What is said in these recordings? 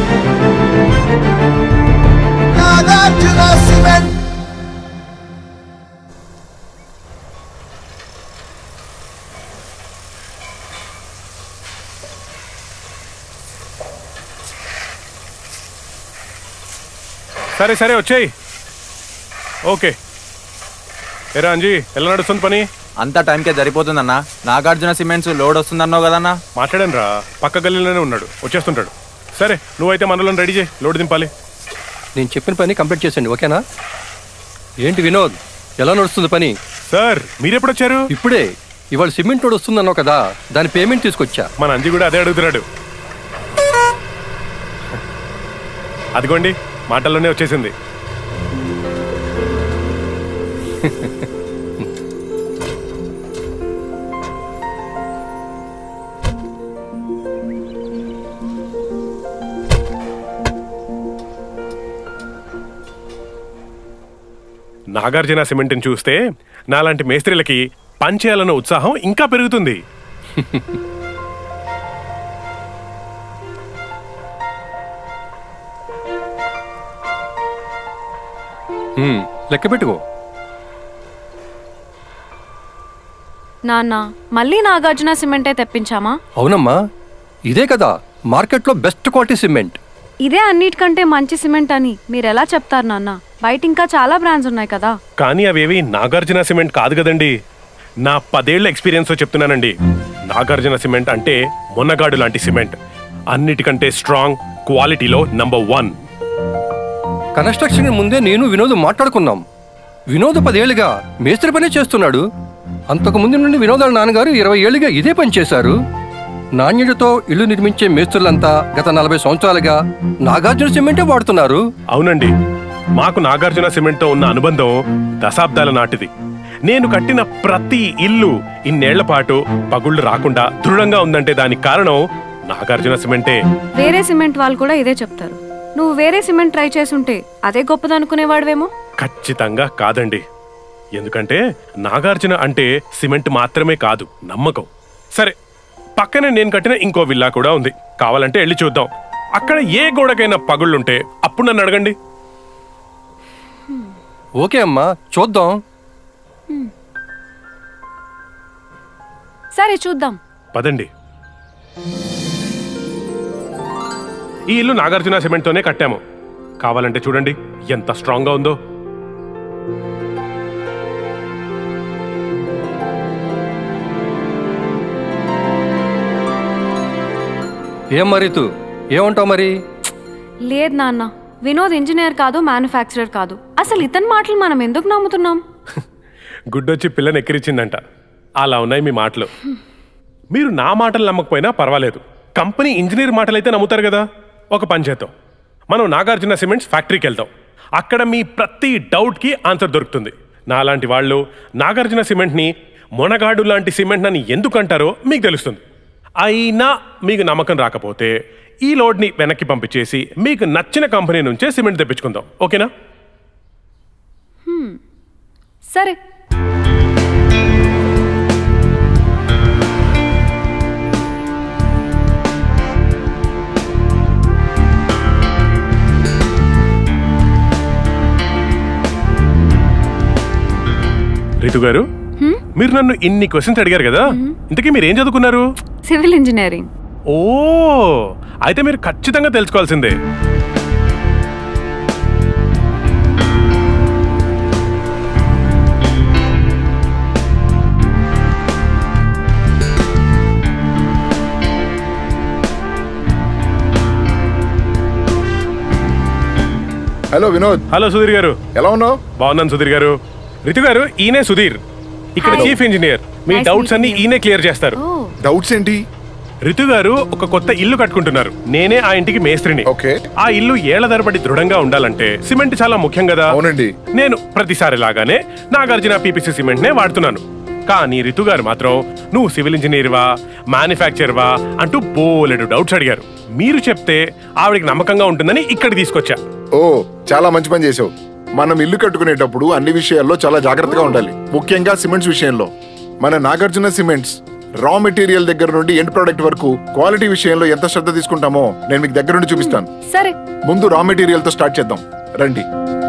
Nagarjuna cement సరే సరే వచ్చేయి ఓకే ఏరా అంజీ ఎలా నడుస్తుంది పని అంతా టైంకే సరిపోతుందన్నా నాగార్జున సిమెంట్స్ లోడ్ వస్తుందన్నావు కదన్నా మాట్లాడాను రా పక్క గల్లీలోనే ఉన్నాడు వచ్చేస్తుంటాడు సరే నువ్వైతే మనలను రెడీ చేయి లోడ్ దింపాలి నేను చెప్పిన పని కంప్లీట్ చేసండి ఓకేనా ఏంటి వినోద్ ఎలా నడుస్తుంది పని సార్ మీరెప్పుడు వచ్చారు ఇప్పుడే ఇవాళ సిమెంట్ రోడ్ వస్తుందన్నావు కదా దాని పేమెంట్ తీసుకొచ్చా మన అంజీ కూడా అదే అడుగుతున్నాడు అదిగోండి మాటల్లోనే వచ్చేసింది నాగార్జున సిమెంట్ని చూస్తే నాలాంటి మేస్త్రీలకి పనిచేయాలన్న ఉత్సాహం ఇంకా పెరుగుతుంది హ్మ్, లెక్క పెట్టుకో నాన్న మళ్ళీ నాగార్జున సిమెంటే తెప్పించామా అవునమ్మా ఇదే కదా మార్కెట్లో బెస్ట్ క్వాలిటీ సిమెంట్ ఇదే అన్నిటికంటే మంచి సిమెంట్ అని మీరు ఎలా చెప్తారు నాన్న బయట ఇంకా చాలా బ్రాండ్స్ ఉన్నాయి కదా కానీ అవేవి నాగార్జున సిమెంట్ కాదు కదండి నా పదేళ్ల ఎక్స్పీరియన్స్ చెప్తున్నానండి నాగార్జున సిమెంట్ అంటే మొన్నగాడు లాంటి సిమెంట్ అన్నిటికంటే స్ట్రాంగ్ క్వాలిటీలో నంబర్ వన్ కన్స్ట్రక్షన్ ముందే నేను వినోద్ మాట్లాడుకున్నాం వినోద్ పదేళ్లుగా మేస్త్రి పనే చేస్తున్నాడు అంతకు ముందు నుండి వినోదాల నాన్నగారు ఇరవై ఏళ్ళుగా ఇదే పని చేశారు నాణ్యతతో ఇల్లు నిర్మించే మేస్త్రులంతా గత నలభై సంవత్సరాలుగా నాగార్జున సిమెంటే వాడుతున్నారు అవునండి మాకు నాగార్జున సిమెంట్తో ఉన్న అనుబంధం దశాబ్దాల నాటిది నేను కట్టిన ప్రతి ఇల్లు ఇన్నేళ్ల పాటు పగుళ్ళు రాకుండా దృఢంగా ఉందంటే దానికి కారణం నాగార్జున సిమెంటే వేరే సిమెంట్ వాళ్ళు కూడా ఇదే చెప్తారు నువ్వు వేరే సిమెంట్ ట్రై చేసుంటే అదే గొప్పదనుకునేవాడువేమో ఖచ్చితంగా కాదండి ఎందుకంటే నాగార్జున అంటే సిమెంట్ మాత్రమే కాదు నమ్మకం సరే పక్కనే నేను కట్టిన ఇంకో విల్లా కూడా ఉంది కావాలంటే వెళ్ళి చూద్దాం అక్కడ ఏ గోడకైనా పగుళ్ళుంటే అప్పుడు నన్ను అడగండి ఓకే అమ్మా చూద్దాం సరే చూద్దాం పదండి ఈ ఇల్లు నాగార్జున సిమెంట్తోనే కట్టాము కావాలంటే చూడండి ఎంత స్ట్రాంగ్గా ఉందో ఏం మరి తూ ఏమంటావు మరి లేదు నాన్న వినోద్ ఇంజనీర్ కాదు మ్యానుఫ్యాక్చరర్ కాదు అసలు ఇతని మాటలు మనం ఎందుకు నమ్ముతున్నాం గుడ్డొచ్చి పిల్లని ఎక్కిరిచిందంట అలా ఉన్నాయి మీ మాటలు మీరు నా మాటలు నమ్మకపోయినా పర్వాలేదు కంపెనీ ఇంజనీర్ మాటలైతే నమ్ముతారు కదా ఒక పని చేద్దాం మనం నాగార్జున సిమెంట్స్ ఫ్యాక్టరీకి వెళ్దాం అక్కడ మీ ప్రతి డౌట్కి ఆన్సర్ దొరుకుతుంది నాలాంటి వాళ్ళు నాగార్జున సిమెంట్ని మొనగాడు లాంటి సిమెంట్ అని ఎందుకు అంటారో మీకు తెలుస్తుంది అయినా మీకు నమ్మకం రాకపోతే ఈ లోడ్ని వెనక్కి పంపించేసి మీకు నచ్చిన కంపెనీ నుంచే సిమెంట్ తెప్పించుకుందాం ఓకేనా సరే రితు గారు మీరు నన్ను ఇన్ని క్వశ్చన్స్ అడిగారు కదా ఇంతకీ మీరు ఏం చదువుకున్నారు సివిల్ ఇంజనీరింగ్ ఓ అయితే మీరు ఖచ్చితంగా తెలుసుకోవాల్సిందే హలో వినోద్ హలో సుధీర్ గారు ఎలా ఉన్నావు బాగున్నాను సుధీర్ గారు రితు గారు ఈయనే సుధీర్ ఇక్కడ Hi. చీఫ్ ఇంజనీర్ మీ Nice డౌట్స్ అన్ని meeting you. ఈయనే క్లియర్ చేస్తారు ఓ డౌట్స్ ఏంటి రితు గారు ఒక కొత్త ఇల్లు కట్టుకుంటున్నారు నేనే ఆ ఇంటికి మేస్త్రిని ఓకే ఆ ఇల్లు ఏళ్ల తరబడి దృఢంగా ఉండాలంటే సిమెంట్ చాలా ముఖ్యం కదా అవునండి నేను ప్రతిసారి లాగానే నాగార్జున పీపీసీ సిమెంట్ నే వాడుతున్నాను కానీ రితు గారు మాత్రం నువ్వు సివిల్ ఇంజనీర్వా మ్యానుఫ్యాక్చర్వా అంటూ బోలెడు డౌట్స్ అడిగారు మీరు చెప్తే ఆవిడకి నమ్మకంగా ఉంటుందని ఇక్కడ తీసుకొచ్చా ఓ చాలా మంచి పని చేసావు మనం ఇల్లు కట్టుకునేటప్పుడు అన్ని విషయాల్లో చాలా జాగ్రత్తగా ఉండాలి ముఖ్యంగా సిమెంట్స్ విషయంలో మన నాగార్జున సిమెంట్స్ రా మెటీరియల్ దగ్గర నుండి ఎండ్ ప్రోడక్ట్ వరకు క్వాలిటీ విషయంలో ఎంత శ్రద్ధ తీసుకుంటామో నేను మీకు దగ్గర నుండి చూపిస్తాను సరే ముందు రా మెటీరియల్ తో స్టార్ట్ చేద్దాం రండి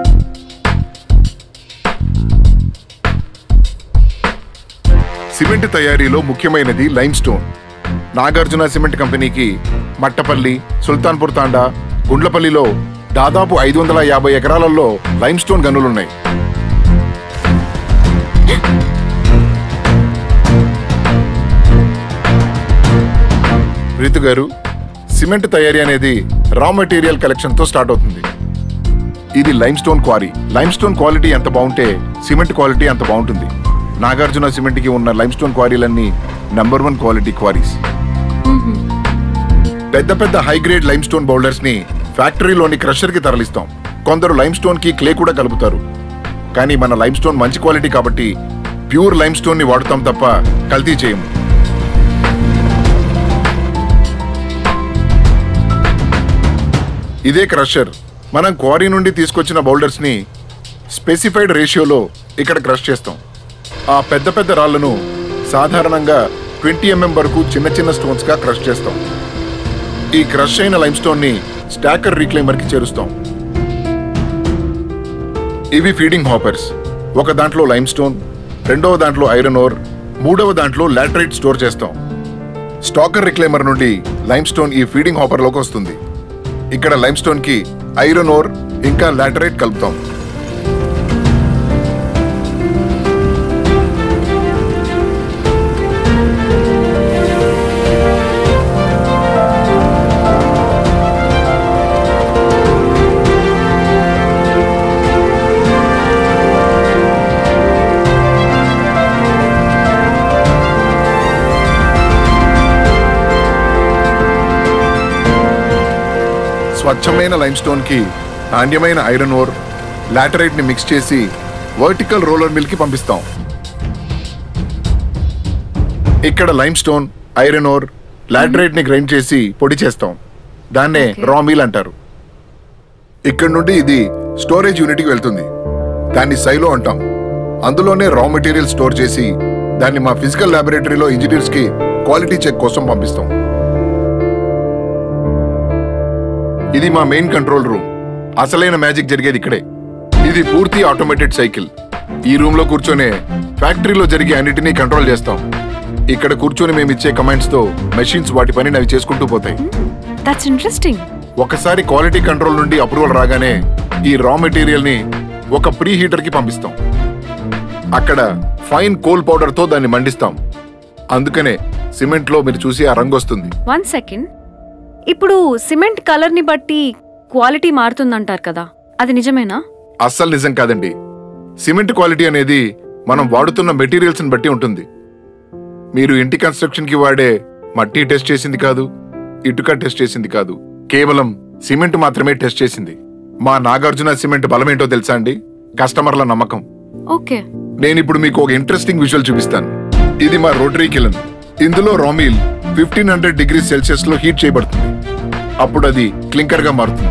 సిమెంట్ తయారీలో ముఖ్యమైనది లైమ్ స్టోన్ నాగార్జున సిమెంట్ కంపెనీకి మట్టపల్లి సుల్తాన్పూర్ తాండా గుండ్లపల్లిలో దాదాపు ఐదు వందల యాభై ఎకరాలలో లైమ్ స్టోన్ గనులున్నాయి రితు గారు సిమెంట్ తయారీ అనేది రా మెటీరియల్ కలెక్షన్ తో స్టార్ట్ అవుతుంది ఇది limestone quarry limestone quality ఎంత బాగుంటే సిమెంట్ క్వాలిటీ అంత బాగుంటుంది నాగార్జున సిమెంట్ కి ఉన్న లైమ్ స్టోన్ క్వారీలన్నీ నంబర్ వన్ క్వాలిటీ క్వారీస్ పెద్ద పెద్ద high grade limestone boulders ని ఫ్యాక్టరీలోని క్రషర్ కి తరలిస్తాం కొందరు లైమ్ స్టోన్ కి క్లే కూడా కలుపుతారు కానీ మన లైమ్ స్టోన్ మంచి క్వాలిటీ కాబట్టి ప్యూర్ లైమ్ స్టోన్ ని వాడుతాం తప్ప కల్తీ చేయము ఇదే క్రషర్ మనం క్వారీ నుండి తీసుకొచ్చిన బౌల్డర్స్ ని స్పెసిఫైడ్ రేషియోలో ఇక్కడ క్రష్ చేస్తాం ఆ పెద్ద పెద్ద రాళ్లను సాధారణంగా ట్వంటీ ఎంఎం వరకు చిన్న చిన్న స్టోన్స్ గా క్రష్ చేస్తాం ఈ క్రష్ అయిన లైమ్ స్టోన్ ని స్టాకర్ రీక్లైమర్ కి చేరుస్తాం ఇవి ఫీడింగ్ హాపర్స్ ఒక దాంట్లో లైమ్ స్టోన్ రెండవ దాంట్లో ఐరన్ ఓర్ మూడవ దాంట్లో లాటరైట్ స్టోర్ చేస్తాం స్టాకర్ రిక్లైమర్ నుండి లైమ్ స్టోన్ ఈ ఫీడింగ్ హాపర్ లోకి వస్తుంది ఇక్కడ లైమ్ స్టోన్ కి ఐరన్ ఓర్ ఇంకా లాటరైట్ కలుపుతాం స్వచ్ఛమైన లైమ్ స్టోన్ కి నాణ్యమైన ఐరన్ ఓర్ లాటరైట్ ని మిక్స్ చేసి వర్టికల్ రోలర్ మిల్ కి పంపిస్తాం ఇక్కడ limestone iron ore laterite ని గ్రైండ్ చేసి పొడి చేస్తాం దాన్నే రా మీల్ అంటారు ఇక్కడ నుండి ఇది స్టోరేజ్ యూనిట్ కి వెళ్తుంది దాన్ని సైలో అంటాం అందులోనే రా మెటీరియల్ స్టోర్ చేసి దాన్ని మా ఫిజికల్ ల్యాబొరేటరీలో ఇంజనీర్స్ కి క్వాలిటీ చెక్ కోసం పంపిస్తాం ఇది మా మెయిన్ కంట్రోల్ రూమ్ అసలైన మ్యాజిక్ జరిగేది ఇక్కడే ఇది పూర్తి ఆటోమేటెడ్ సైకిల్ ఈ రూమ్ లో కూర్చొనే ఫ్యాక్టరీలో జరిగే అన్నిటినీ కంట్రోల్ చేస్తాం ఇక్కడ కూర్చొని మేము ఇచ్చే కమాండ్స్ తో మెషిన్స్ వాటి పనిని అవి చేసుకుంటూ పోతాయి దట్స్ ఇంట్రెస్టింగ్ ఒకసారి క్వాలిటీ కంట్రోల్ నుండి అప్రూవల్ రాగానే ఈ రా మెటీరియల్ ని ఒక ప్రీ హీటర్ కి పంపిస్తాం అక్కడ ఫైన్ కోల్ పౌడర్ తో దాన్ని మండిస్తాం అందుకనే సిమెంట్ లో మీరు చూసి ఆ రంగు వస్తుంది వన్ సెకండ్ ఇప్పుడు సిమెంట్ కలర్ ని బట్టి క్వాలిటీ మారుతుందంటారు కదా అది నిజమేనా అస్సలు నిజం కాదండి సిమెంట్ క్వాలిటీ అనేది మనం వాడుతున్న మెటీరియల్స్ ని బట్టి ఉంటుంది మీరు ఇంటి కన్స్ట్రక్షన్ కి వాడే మట్టి టెస్ట్ చేసింది కాదు ఇటుక టెస్ట్ చేసింది కాదు కేవలం సిమెంట్ మాత్రమే టెస్ట్ చేసింది మా నాగార్జున సిమెంట్ బలమేంటో తెలుసా అండి కస్టమర్ల నమ్మకం ఓకే నేను ఇప్పుడు మీకు ఒక ఇంట్రెస్టింగ్ విజువల్ చూపిస్తాను ఇది మా రోటరీ కిలన్ ఇందులో raw meal fifteen hundred degree celsius లో హీట్ చేయబడుతుంది అప్పుడు అది క్లింకర్ గా మారుతుంది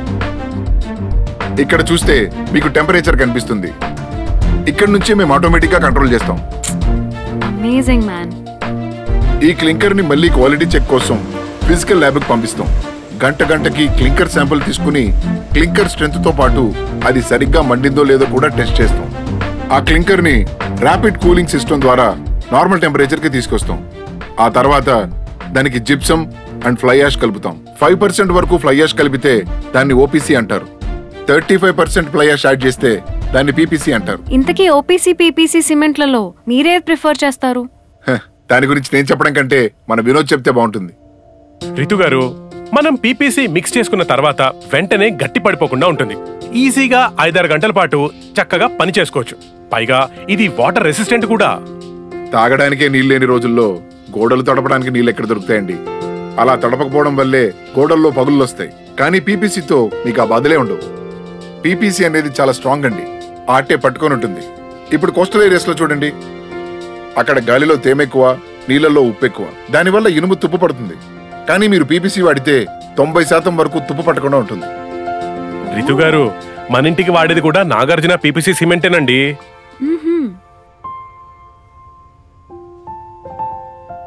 ఇక్కడ చూస్తే మీకు టెంపరేచర్ కనిపిస్తుంది ఇక్కడ నుంచి మేము ఆటోమేటిక్ గా కంట్రోల్ చేస్తాం అమేజింగ్ మ్యాన్ ఈ క్లింకర్ ని మళ్ళీ క్వాలిటీ చెక్ కోసం ఫిజికల్ ల్యాబ్ కి పంపిస్తాం గంట గంటకి క్లింకర్ శాంపుల్ తీసుకుని క్లింకర్ స్ట్రెంత్ తో పాటు అది సరిగ్గా మండిందో లేదో కూడా టెస్ట్ చేస్తాం ఆ క్లింకర్ ని ర్యాపిడ్ కూలింగ్ సిస్టమ్ ద్వారా నార్మల్ టెంపరేచర్ కి తీసుకొస్తాం ఆ తర్వాత దానికి జిప్సమ్ అండ్ ఫ్లై యాష్ కలుపుతాం ఫైవ్ పర్సెంట్ వరకు ఫ్లై యాష్ కలిపితే దాన్ని ఓపీసీ అంటారు thirty five percent fly ash add చేస్తే దాన్ని పీపీసీ అంటారు ఇంతకీ ఓపీసీ పీపీసీ సిమెంట్లలో మీరే ప్రిఫర్ చేస్తారు హ, దాని గురించి నేను చెప్పడం కంటే మన వినోద్ చెప్తే బాగుంటుంది రితు గారు మనం పీపీసీ మిక్స్ చేసుకున్న తర్వాత వెంటనే గట్టి పడిపోకుండా ఉంటుంది ఈజీగా ఐదారు గంటల పాటు చక్కగా పని చేసుకోవచ్చు పైగా ఇది వాటర్ రెసిస్టెంట్ కూడా తాగడానికే నీళ్ళు లేని రోజుల్లో గోడలు తడపడానికి నీళ్ళు ఎక్కడ దొరుకుతాయండి అలా తడపకపోవడం వల్లే గోడల్లో పగుళ్ళు వస్తాయి కానీ పీపీసీతో మీకు ఆ బాధలే ఉండవు పీపీసీ అనేది చాలా స్ట్రాంగ్ అండి ఆటే పట్టుకొని ఉంటుంది ఇప్పుడు కోస్టల్ ఏరియాస్ లో చూడండి అక్కడ గాలిలో తేమ ఎక్కువ నీళ్ళల్లో ఉప్పు ఎక్కువ దానివల్ల ఇనుము తుప్పు పడుతుంది కానీ మీరు పీపీసీ వాడితే తొంభై శాతం వరకు తుప్పు పట్టకుండా ఉంటుంది రితు గారు మన ఇంటికి వాడేది కూడా నాగార్జున పీపీసీ సిమెంటేనండి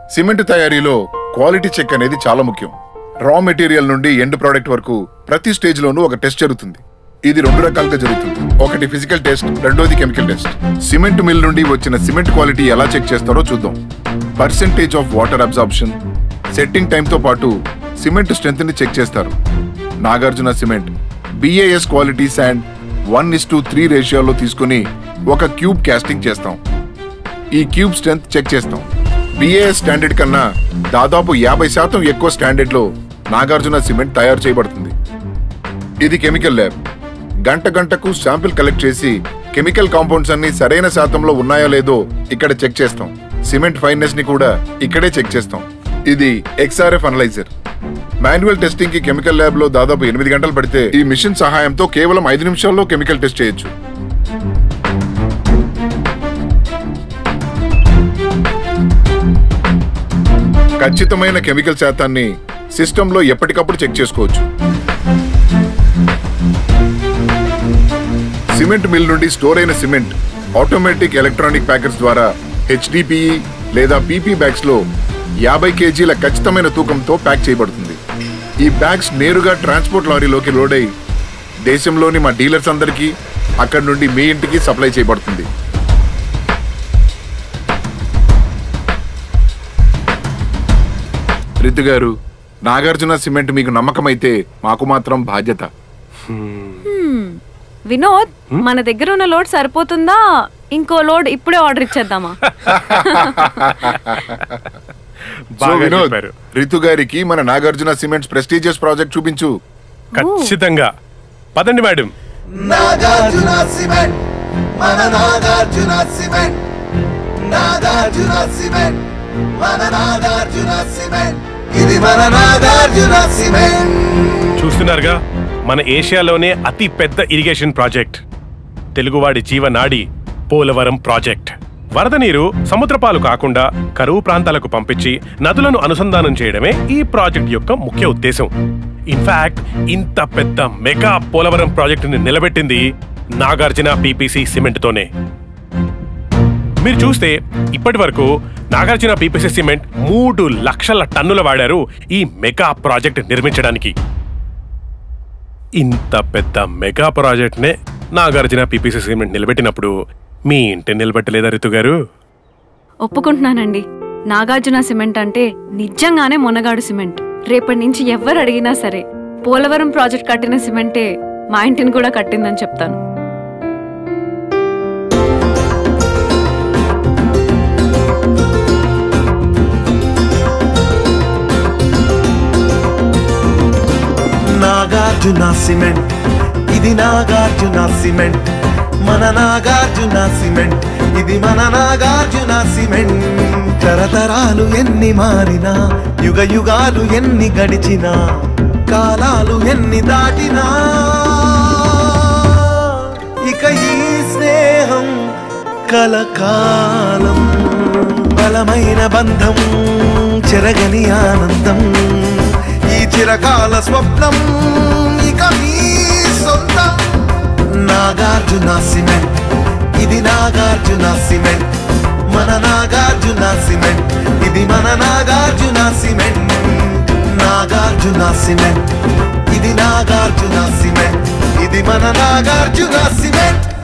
సిమెంట్ తయారీలో క్వాలిటీ చెక్ అనేది చాలా ముఖ్యం రా మెటీరియల్ నుండి ఎండ్ ప్రోడక్ట్ వరకు ప్రతి స్టేజ్ లోనూ ఒక టెస్ట్ జరుగుతుంది ఇది రెండు రకాలుగా జరుగుతుంది ఒకటి ఫిజికల్ టెస్ట్ రెండోది కెమికల్ టెస్ట్ సిమెంట్ మిల్ నుండి వచ్చిన సిమెంట్ క్వాలిటీ ఎలా చెక్ చేస్తారో చూద్దాం percentage of water absorption setting టైంతో పాటు సిమెంట్ స్ట్రెంత్ ని చెక్ చేస్తారు Nagarjuna cement BIS quality sand one is to three రేషియోలో తీసుకుని ఒక క్యూబ్ కాస్టింగ్ చేస్తాం ఈ క్యూబ్ స్ట్రెంత్ చెక్ చేస్తాం బిఏఎస్ స్టాండర్డ్ కన్నా దాదాపు యాభై శాతం ఎక్కువ స్టాండర్డ్ లో నాగార్జున సిమెంట్ తయారు చేయబడుతుంది ఇది కెమికల్ ల్యాబ్ గంట గంటకు శాంపిల్ కలెక్ట్ చేసి కెమికల్ కాంపౌండ్స్ అన్ని సరైన శాతంలో ఉన్నాయా లేదో ఇక్కడ చెక్ చేస్తాం సిమెంట్ ఫైన్నెస్ ని కూడా ఇక్కడే చెక్ చేస్తాం ఇది ఎక్స్ఆర్ఎఫ్ అనలైజర్ మాన్యువల్ టెస్టింగ్ కి కెమికల్ ల్యాబ్ లో దాదాపు ఎనిమిది గంటలు పడితే ఈ మిషన్ సహాయంతో కేవలం ఐదు నిమిషాల్లో కెమికల్ టెస్ట్ చేయొచ్చు ఖచ్చితమైన కెమికల్ శాతాన్ని సిస్టంలో ఎప్పటికప్పుడు చెక్ చేసుకోవచ్చు సిమెంట్ మిల్ నుండి స్టోర్ అయిన సిమెంట్ ఆటోమేటిక్ ఎలక్ట్రానిక్ ప్యాకెట్స్ ద్వారా హెచ్డిపిఈ లేదా పీపీ బ్యాగ్స్ లో యాభై కేజీల ఖచ్చితమైన తూకంతో ప్యాక్ చేయబడుతుంది ఈ బ్యాగ్స్ నేరుగా ట్రాన్స్పోర్ట్ లారీలోకి లోడ్ అయి దేశంలోని మా డీలర్స్ అందరికీ అక్కడి నుండి మీ ఇంటికి సప్లై చేయబడుతుంది రితు గారు నాగార్జున సిమెంట్ మీకు నమ్మకమైతే మాకు మాత్రం బాధ్యత వినోద్ మన దగ్గర ఉన్న లోడ్ సరిపోతుందా ఇంకో లోడ్ ఇప్పుడే ఆర్డర్ ఇచ్చేద్దామా సో బాగా వినోద్ చెప్పారు రితు గారికి మన నాగార్జున సిమెంట్స్ ప్రెస్టీజియస్ ప్రాజెక్ట్ చూపించు ఖచ్చితంగా పదండి మేడం నాగార్జున సిమెంట్ మన నాగార్జున సిమెంట్ నాగార్జున సిమెంట్ మన నాగార్జున సిమెంట్ ఇది మన నాగార్జున సిమెంట్ చూస్తున్నారుగా మన ఏషియాలోనే అతి పెద్ద ఇరిగేషన్ ప్రాజెక్ట్ తెలుగువాడి జీవనాడి పోలవరం ప్రాజెక్ట్ వరద నీరు సముద్రపాలు కాకుండా కరువు ప్రాంతాలకు పంపించి నదులను అనుసంధానం చేయడమే ఈ ప్రాజెక్ట్ యొక్క ముఖ్య ఉద్దేశం ఇన్ఫాక్ట్ ఇంత పెద్ద మెగా పోలవరం ప్రాజెక్టుని నిలబెట్టింది నాగార్జున పీపీసీ సిమెంట్తోనే మీరు చూస్తే ఇప్పటి వరకు నాగార్జున పీపీసీ సిమెంట్ మూడు లక్షల టన్నుల వాడారు ఈ మెగా ప్రాజెక్ట్ నిర్మించడానికి ఇంత పెద్ద మెగా ప్రాజెక్ట్నే నాగార్జున పీపీసీ సిమెంట్ నిలబెట్టినప్పుడు మీ ఇంటి నిలబెట్టలేదా రితు గారు ఒప్పుకుంటున్నానండి నాగార్జున సిమెంట్ అంటే నిజంగానే మొనగాడు సిమెంట్ రేపటి నుంచి ఎవరు అడిగినా సరే పోలవరం ప్రాజెక్ట్ కట్టిన సిమెంటే మా ఇంటిని కూడా కట్టిందని చెప్తాను నాగార్జున సిమెంట్ ఇది నాగార్జున సిమెంట్ మన నాగార్జున సిమెంట్ ఇది మన నాగార్జున సిమెంట్ తరతరాలు ఎన్ని మారినా యుగ యుగాలు ఎన్ని గడిచినా కాలాలు ఎన్ని దాటినా ఇక ఈ స్నేహం కలకాలం బలమైన బంధం చెరగని ఆనందం ఈ చిరకాల స్వప్నం ఇక మీ సొంతం నాగార్జున సిమెంట్ ఇది నాగార్జున సిమెంట్ మన నాగార్జున సిమెంట్ ఇది మన నాగార్జున సిమెంట్ నాగార్జున సిమెంట్ ఇది నాగార్జున సిమెంట్ ఇది మన నాగార్జున సిమెంట్